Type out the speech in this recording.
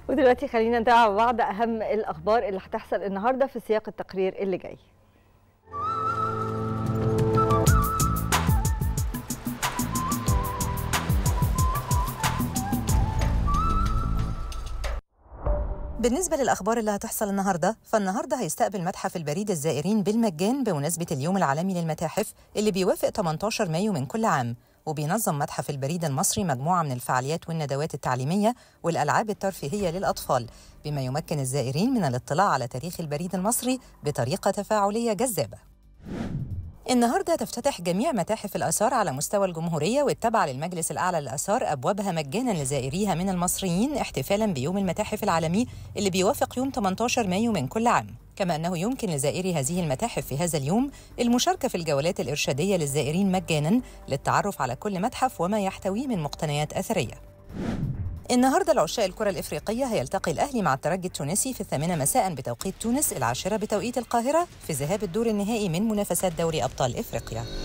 ودلوقتي خلينا نتابع مع بعض اهم الاخبار اللي هتحصل النهارده في سياق التقرير اللي جاي بالنسبة للأخبار اللي هتحصل النهاردة فالنهاردة هيستقبل متحف البريد الزائرين بالمجان بمناسبة اليوم العالمي للمتاحف اللي بيوافق 18 مايو من كل عام وبينظم متحف البريد المصري مجموعة من الفعاليات والندوات التعليمية والألعاب الترفيهية للأطفال بما يمكن الزائرين من الاطلاع على تاريخ البريد المصري بطريقة تفاعلية جذابة النهارده تفتتح جميع متاحف الآثار على مستوى الجمهورية والتابعة للمجلس الأعلى للآثار أبوابها مجانا لزائريها من المصريين احتفالا بيوم المتاحف العالمي اللي بيوافق يوم 18 مايو من كل عام كما أنه يمكن لزائري هذه المتاحف في هذا اليوم المشاركة في الجولات الإرشادية للزائرين مجانا للتعرف على كل متحف وما يحتويه من مقتنيات أثرية النهارده العشاء الكرة الإفريقية هيلتقي الأهلي مع الترجي التونسي في الثامنة مساء بتوقيت تونس العاشرة بتوقيت القاهرة في ذهاب الدور النهائي من منافسات دوري أبطال إفريقيا